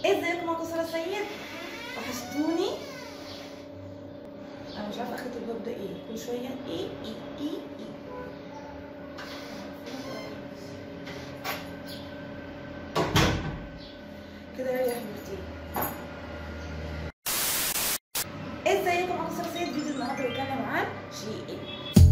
ازيكم معاكم ساره سيد وحشتوني انا مش عارفه اخد الباب ده ايه كل شويه ايه ايه ايه ايه كده يا حبيبتي ازيكم معاكم ساره سيد فيديو النهارده بتكلم عن شيء ايه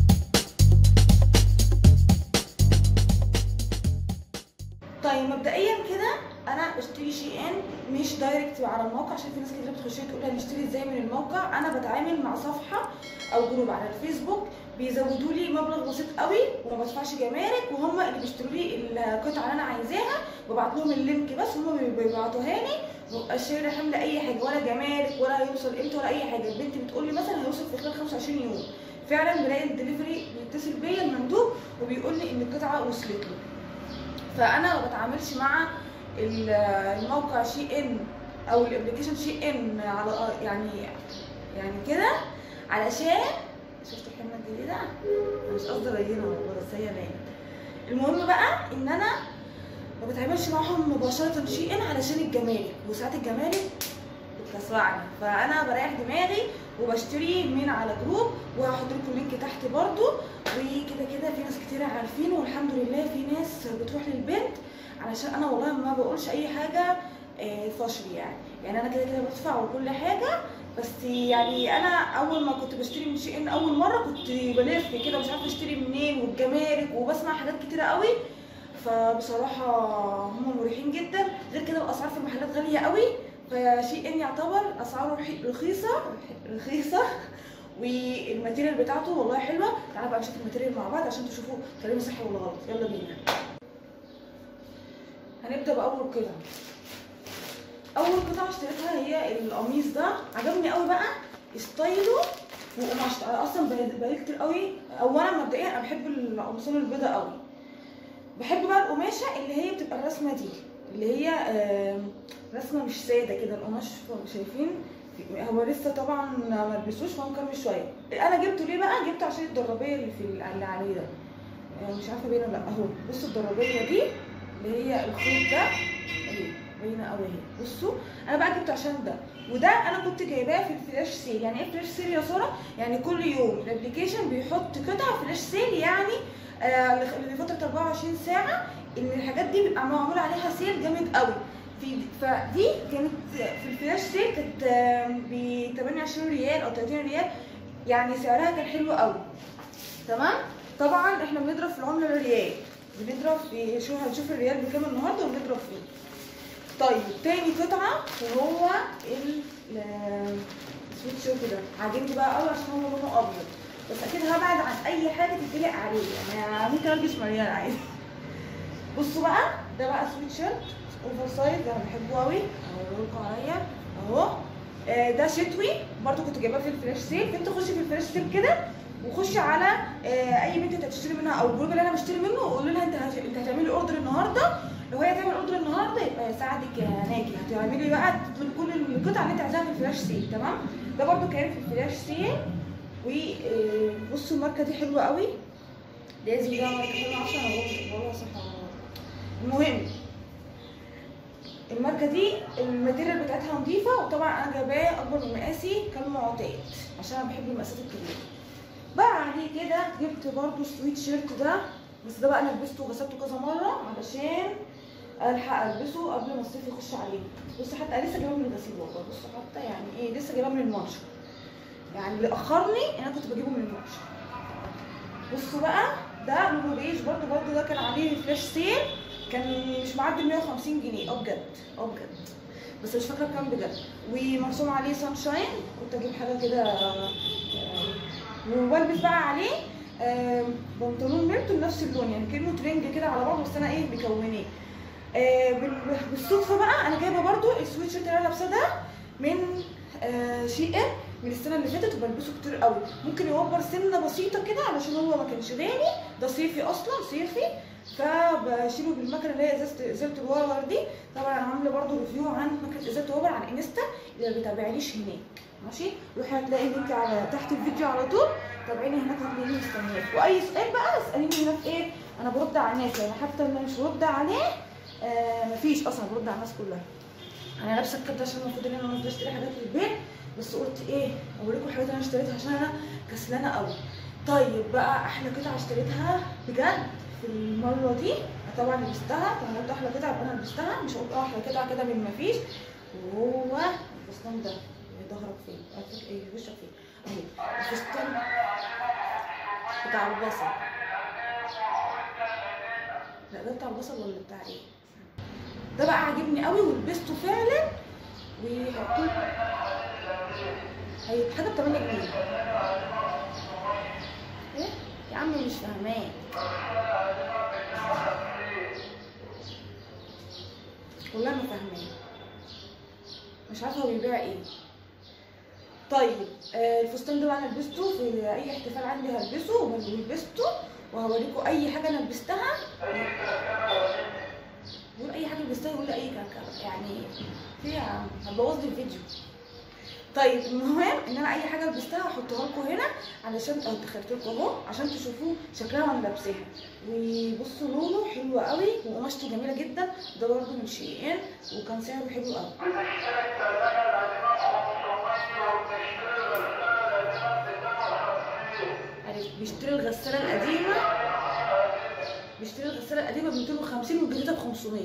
طيب مبدئيا كده انا بشتري شي ان مش دايركت على الموقع عشان في ناس كتير بتخش تقول هنشتري ازاي من الموقع انا بتعامل مع صفحه او جروب على الفيسبوك بيزودوا لي مبلغ بسيط قوي وما بدفعش جمارك وهم اللي بيشتروا لي القطعه اللي انا عايزاها ببعت لهم اللينك بس هم بيبعتوها لي مبقاش شايله حمل اي حاجه ولا جمارك ولا هيوصل امتى ولا اي حاجه البنت بتقول لي مثلا هيوصل في خلال 25 يوم فعلا بلاقي الدليفري بيتصل بيا المندوب وبيقول لي ان القطعه وصلت له فانا ما بتعاملش مع الموقع شي ان او الابلكيشن شي ان على يعني يعني كده علشان شفت الحمله الجديده انا مش قصدي ابينها والله بس هي باينه المهم بقى ان انا ما بتعاملش معاهم مباشره شي ان علشان الجمارك وساعات الجمارك بتلسوعني فانا بريح دماغي وبشتري من على جروب وهحط لكم لينك تحت برضو وكده كده في ناس كتير عارفين والحمد لله في ناس بتروح للبنت علشان انا والله ما بقولش اي حاجه فشل يعني يعني انا كده كده بدفع وكل حاجه بس يعني انا اول ما كنت بشتري من شي ان اول مره كنت بلف كده مش عارفه اشتري منين والجمارك وبسمع حاجات كتيره قوي فبصراحه هم مريحين جدا غير كده الاسعار في المحلات غاليه قوي فشي ان يعتبر اسعاره رخيصه رخيصه والماتيريال بتاعته والله حلوه تعالوا بقى نشوف الماتيريال مع بعض عشان تشوفوا كلامي صح ولا غلط يلا بينا هنبدا باول قطعه اول قطعه اشتريتها هي القميص ده عجبني قوي بقى ستايله وقماشته انا اصلا بقالي كتير قوي اولا مبدئيا انا بحب القمصان البيضاء قوي بحب بقى القماشه اللي هي بتبقى الرسمه دي اللي هي رسمه مش ساده كده القماش شايفين هو لسه طبعا ما لبسوش فهو مكمل شويه انا جبته ليه بقى جبته عشان الدرابيه اللي في اللي عليه ده مش عارفه باينه ولا لا اهو بصوا الدرابيه دي اللي هي الخيط ده اهي باينه قوي اهي بصوا انا بقى جبته عشان ده وده انا كنت جايباه في الفلاش سيل يعني ايه فلاش سيل يا ساره يعني كل يوم الابلكيشن بيحط قطع فلاش سيل يعني آه لفتره 24 ساعه ان الحاجات دي بيبقى معمول عليها سيل جامد قوي في فدي كانت في الفلاش سيل كانت ب 28 ريال او 30 ريال يعني سعرها كان حلو قوي تمام طبعا احنا بنضرب في العمله الريال بنضرب في شو هنشوف الريال بكام النهارده ونضرب فيه طيب تاني قطعه وهو السويت شيرت ده عاجبني بقى قوي عشان هو لونه ابيض بس اكيد هبعد عن اي حاجه تتلق عليه يعني ممكن البس مريال عادي بصوا بقى ده بقى سويت شيرت اوفر سايز انا بحبه قوي اوريكم عليا اهو آه ده شتوي برضو كنت جايباه في الفلاش سيل فانت خشي في الفلاش سيل كده وخشي على آه اي بنت انت هتشتري منها او الجروب اللي انا بشتري منه وقولي لها انت هت... انت هتعملي اوردر النهارده لو هي هتعمل اوردر النهارده يبقى يساعدك يا ناجي هتعملي بقى كل القطع اللي انت عايزاها في الفلاش سيل تمام ده برضو كان في الفلاش سيل وبصوا الماركه دي حلوه قوي لازم ده ماركه حلوه عشان انا بقولها صح المهم الماركه دي الماتيريال بتاعتها نظيفه وطبعا انا جايباه اكبر من مقاسي كالمعتاد عشان انا بحب المقاسات الكبيره بقى عليه كده جبت برضو السويت شيرت ده بس ده بقى انا لبسته وغسلته كذا مره علشان الحق البسه قبل ما الصيف يخش عليه بصوا حتى لسه جايباه من الغسيل والله بصوا حتى يعني ايه لسه جايباه من المنشر يعني اللي اخرني انا كنت بجيبه من المنشر بصوا بقى ده لونه بيج برضو برضو ده كان عليه فلاش سيل كان مش معدي 150 جنيه اه بجد اه بجد بس مش فاكره بكام بجد ومرسوم عليه سان شاين كنت اجيب حاجه كده والبس بقى عليه بنطلون ميرتو نفس اللون يعني كانه ترنج كده على بعضه بس انا ايه مكوناه بالصدفه بقى انا جايبه برضو السويتشيرت اللي انا لابساه ده من شي ان من السنه اللي فاتت وبلبسه كتير قوي ممكن يوبر سنه بسيطه كده علشان هو ما كانش غالي ده صيفي اصلا صيفي فبشيله بالمكنه اللي هي ازازه ازازه الوبر دي طبعا انا عامله برده ريفيو عن مكنه ازازه الوبر على انستا اللي ما بتابعنيش هناك ماشي روحي هتلاقي اللينك على تحت الفيديو على طول تابعيني هناك هتلاقيني مستنياك واي سؤال بقى اساليني هناك ايه انا برد على الناس يعني حتى اللي مش برد عليه آه مفيش اصلا برد على الناس كلها انا لابسه الكاب ده عشان المفروض ان انا نازله اشتري حاجات للبيت بس قلت ايه اوريكم الحاجات اللي انا اشتريتها عشان انا كسلانه قوي طيب بقى احلى قطعه اشتريتها بجد في المره دي طبعا لبستها طبعا قلت احلى قطعه يبقى انا لبستها مش هقول اه احلى قطعه كده من ما فيش وهو الفستان ده ظهرك فين؟ قصدك ايه وشك فين؟ اهي الفستان بتاع البصل لا ده بتاع البصل ولا بتاع ايه؟ ده بقى عاجبني قوي ولبسته فعلا وهيكون هي حاجه ب 8 جنيه ايه يا عم مش فاهماه والله ما فاهماه مش عارفه هو بيبيع ايه طيب آه الفستان ده بقى انا لبسته في اي احتفال عندي هلبسه ولبسته وهوريكم اي حاجه انا لبستها يقول اي حاجه لبستها يقول لي اي كاكا يعني فيها هتبوظ لي الفيديو طيب المهم ان انا اي حاجه لبستها هحطها لكم هنا علشان اه دخلت لكم اهو عشان تشوفوا شكلها وانا لابساها وبصوا لونه حلو قوي وقماشته جميله جدا ده برده من شي ان وكان سعره حلو قوي عارف بيشتري الغساله القديمه بيشتري الغساله القديمه ب 250 والجديده ب 500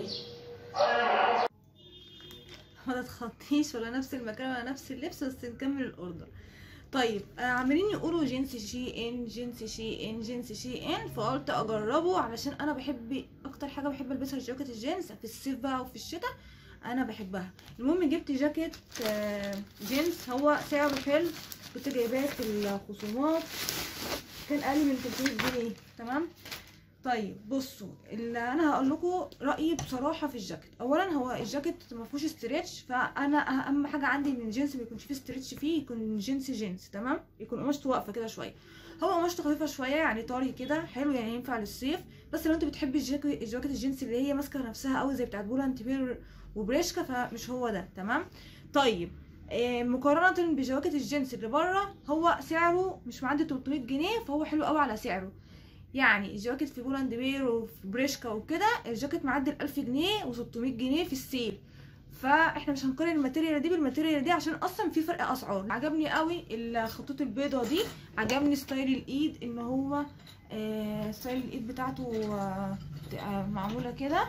ما تتخطيش ولا نفس المكان ولا نفس اللبس بس نكمل الاوردر طيب آه، عمالين يقولوا جنس شي ان جنس شي ان جنس شي ان فقلت اجربه علشان انا بحب اكتر حاجه بحب البسها جاكيت الجينز في الصيف بقى وفي الشتاء انا بحبها المهم جبت جاكيت آه، جينز هو سعره حلو كنت جايباه في الخصومات كان اقل من 300 جنيه تمام طيب بصوا اللي انا هقول لكم رايي بصراحه في الجاكيت اولا هو الجاكيت ما فيهوش استريتش فانا اهم حاجه عندي ان الجينز ما يكونش فيه استريتش فيه يكون جينز جينز تمام يكون قماشته واقفه كده شويه هو قماشته خفيفه شويه يعني طري كده حلو يعني ينفع للصيف بس لو انت بتحبي الجاكيت الجاكيت الجينز اللي هي ماسكه نفسها قوي زي بتاعت بولان بير وبريشكا فمش هو ده تمام طيب آه، مقارنة بجواكت الجينز اللي بره هو سعره مش معدي 300 جنيه فهو حلو قوي على سعره يعني الجواكت في بولاند بير وفي بريشكا وكده الجاكيت معدي ال 1000 جنيه و600 جنيه في السيل فاحنا مش هنقارن الماتيريال دي بالماتيريال دي عشان اصلا في فرق اسعار عجبني قوي الخطوط البيضه دي عجبني ستايل الايد ان هو آه ستايل الايد بتاعته آه تبقى معموله كده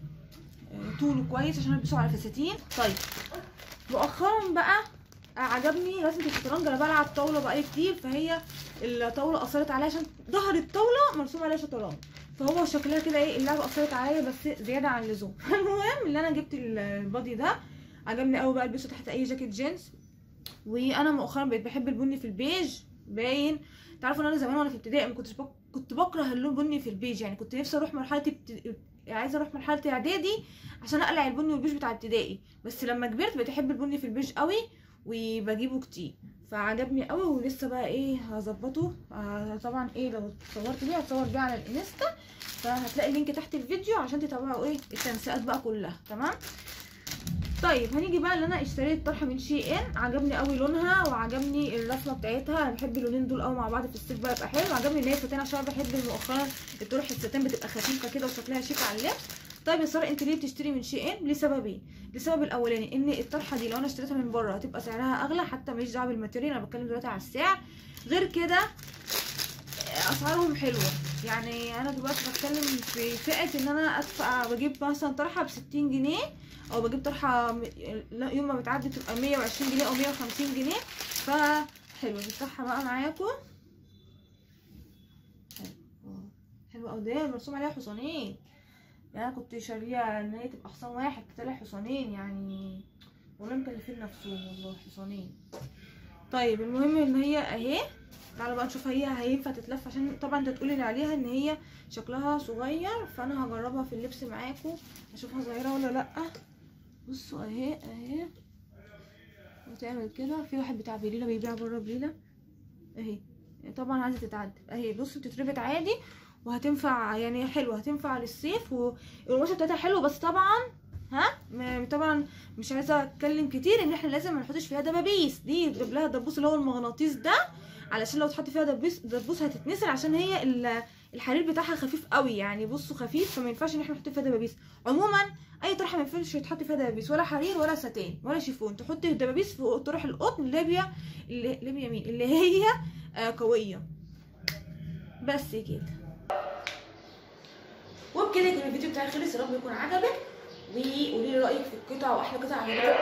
آه طوله كويس عشان البسه على فساتين طيب مؤخرا بقى عجبني رسمه الشطرنج انا بلعب طاوله بقالي كتير فهي الطاوله اثرت عليا عشان ظهر الطاوله مرسوم عليها شطرنج فهو شكلها كده ايه اللعبه اثرت عليا بس زياده عن اللزوم المهم اللي انا جبت البادي ده عجبني قوي بقى البسه تحت اي جاكيت جينز وانا مؤخرا بقيت بحب البني في البيج باين تعرفوا ان انا زمان وانا في ابتدائي ما كنتش بك... كنت بكره اللون بني في البيج يعني كنت نفسي اروح مرحله ابت... عايزه اروح مرحله اعدادي عشان اقلع البني والبيج بتاع ابتدائي بس لما كبرت بقيت احب البني في البيج قوي وبجيبه كتير فعجبني قوي ولسه بقى ايه هظبطه آه طبعا ايه لو صورت بيه هتصور بيه على الانستا فهتلاقي لينك تحت الفيديو عشان تتابعوا ايه التنسيقات بقى كلها تمام طيب هنيجي بقى اللي انا اشتريت طرحه من شي ان عجبني قوي لونها وعجبني الرسمه بتاعتها انا بحب اللونين دول قوي مع بعض في الصيف بقى يبقى حلو عجبني ان هي ستان عشان أنا بحب مؤخرا الطرح الستان بتبقى خفيفه كده وشكلها شيك على اللبس طيب يا ساره انت ليه بتشتري من شي ان لسببين لسبب الاولاني ان الطرحه دي لو انا اشتريتها من بره هتبقى سعرها اغلى حتى ماليش دعوه بالماتيريال انا بتكلم دلوقتي على السعر غير كده اسعارهم حلوه يعني انا دلوقتي بتكلم في فئه ان انا ادفع بجيب مثلا طرحه ب 60 جنيه او بجيب طرحه م- لا يوم ما بتعدي تبقى 120 جنيه او 150 جنيه فحلو الطرحه بقى معاكم حلو حلو قوي ده مرسوم عليها حصانين يعني انا كنت شاريه ان هي تبقى حصان واحد طلع حصانين يعني والله مكلفين نفسهم والله حصانين طيب المهم ان هي اهي تعالوا بقى نشوف هي هينفع تتلف عشان طبعا انت تقولي لي عليها ان هي شكلها صغير فانا هجربها في اللبس معاكم اشوفها صغيره ولا لا بصوا اهي اهي وتعمل كده في واحد بتاع بليله بيبيع بره بليله اهي طبعا عايزه تتعدل اهي بصوا بتتربط عادي وهتنفع يعني حلوه هتنفع للصيف والقماشه بتاعتها حلوه بس طبعا ها م- طبعا مش عايزه اتكلم كتير ان احنا لازم ما نحطش فيها دبابيس دي يجيب لها دبوس اللي هو المغناطيس ده علشان لو اتحط فيها دبوس دبوس هتتنسر عشان هي ال- الحرير بتاعها خفيف قوي يعني بصوا خفيف فما ينفعش ان احنا نحط فيها دبابيس عموما اي طرحه ما ينفعش يتحط فيها دبابيس ولا حرير ولا ستان ولا شيفون تحطي دبابيس في طرح القطن ليبيا اللي ليبيا مين اللي هي آه قويه بس كده وبكده يكون الفيديو بتاعي خلص يا رب يكون عجبك وقولي لي رايك في القطع واحلى قطع عجبتك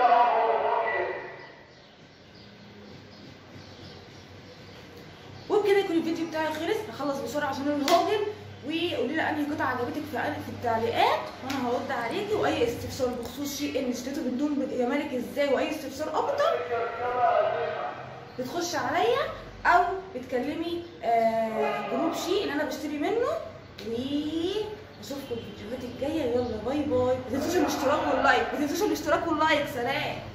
وبكده يكون الفيديو بتاعي خلص هخلص بسرعه عشان الراجل وقولي لي انهي قطعه عجبتك في في التعليقات وانا هرد عليكي واي استفسار بخصوص شيء ان اشتريته بدون جمالك ازاي واي استفسار اكتر بتخش عليا او بتكلمي آه جروب شيء اللي انا بشتري منه و اشوفكم في الفيديوهات الجايه يلا باي باي ما تنسوش الاشتراك واللايك ما تنسوش الاشتراك واللايك سلام